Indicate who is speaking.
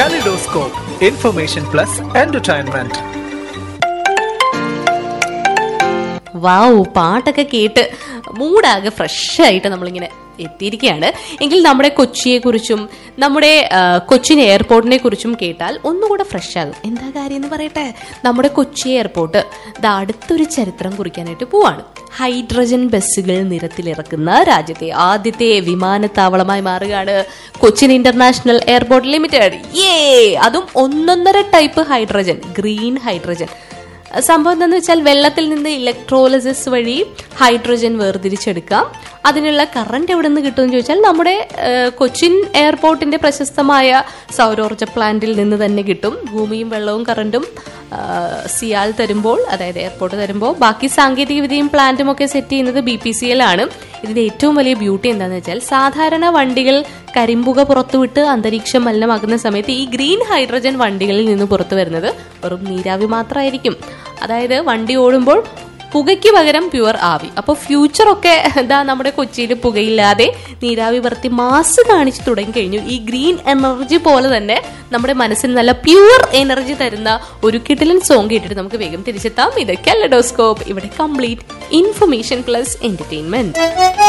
Speaker 1: Kaleidoscope, information plus entertainment.
Speaker 2: വാവ് പാട്ടൊക്കെ കേട്ട് മൂടാകെ fresh ആയിട്ട് നമ്മളിങ്ങനെ എത്തിയിരിക്കുകയാണ് എങ്കിൽ നമ്മുടെ കൊച്ചിയെക്കുറിച്ചും നമ്മുടെ ആ, കൊച്ചിൻ എയർപോർട്ടിനെ കുറിച്ചും കേട്ടാൽ ഒന്നുകൂടെ ഫ്രഷ് ആകും എന്താ കാര്യം എന്ന് പറയട്ടെ നമ്മുടെ കൊച്ചി എയർപോർട്ട് ഇത് അടുത്തൊരു ചരിത്രം കുറിക്കാനായിട്ട് പോവാണ് ഹൈഡ്രജൻ ബസ്സുകൾ നിരത്തിലിറക്കുന്ന രാജ്യത്തെ ആദ്യത്തെ വിമാനത്താവളമായി മാറുകയാണ് കൊച്ചിൻ ഇന്റർനാഷണൽ എയർപോർട്ട് ലിമിറ്റഡ് ഏ അതും ഒന്നൊന്നര ടൈപ്പ് ഹൈഡ്രജൻ ഗ്രീൻ ഹൈഡ്രജൻ സംഭവം എന്താണെന്ന് വെച്ചാൽ വെള്ളത്തിൽ നിന്ന് ഇലക്ട്രോളിസിസ് വഴി ഹൈഡ്രജൻ വേർതിരിച്ചെടുക്കാം അതിനുള്ള കറണ്ട് എവിടെ നിന്ന് കിട്ടുമെന്ന് ചോദിച്ചാൽ നമ്മുടെ ഏഹ്, കൊച്ചിൻ എയർപോർട്ടിന്റെ പ്രശസ്തമായ സൗരോർജ്ജ പ്ലാന്റിൽ നിന്ന് തന്നെ കിട്ടും ഭൂമിയും വെള്ളവും കറണ്ടും ആഹ്, സിയാൽ തരുമ്പോൾ അതായത് എയർപോർട്ട് തരുമ്പോൾ ബാക്കി സാങ്കേതിക വിദ്യയും പ്ലാന്റും ഒക്കെ സെറ്റ് ചെയ്യുന്നത് ബി പി സി എൽ ആണ് ഇതിന്റെ ഏറ്റവും വലിയ ബ്യൂട്ടി എന്താണെന്ന് വെച്ചാൽ സാധാരണ വണ്ടികൾ കരിമ്പുക പുറത്തുവിട്ട് അന്തരീക്ഷം മലിനമാക്കുന്ന സമയത്ത് ഈ ഗ്രീൻ ഹൈഡ്രജൻ വണ്ടികളിൽ നിന്ന് പുറത്തു വരുന്നത് വെറും നീരാവി മാത്രമായിരിക്കും അതായത് വണ്ടി ഓടുമ്പോൾ പുകയ്ക്ക് പകരം പ്യുവർ ആവി അപ്പോൾ ഫ്യൂച്ചറൊക്കെ എന്താ നമ്മുടെ കൊച്ചിയിൽ പുകയില്ലാതെ നീരാവി പറത്തി മാസ് കാണിച്ചു തുടങ്ങി കഴിഞ്ഞു ഈ ഗ്രീൻ എനർജി പോലെ തന്നെ നമ്മുടെ മനസ്സിന് നല്ല പ്യുവർ എനർജി തരുന്ന ഒരു കിടിലൻ സോങ് കേട്ടിട്ട് നമുക്ക് വേഗം തിരിച്ചെത്താം ഇത് കെല്ലഡോസ്കോപ്പ് ഇവിടെ കംപ്ലീറ്റ് ഇൻഫർമേഷൻ പ്ലസ് എന്റർടൈൻമെന്റ്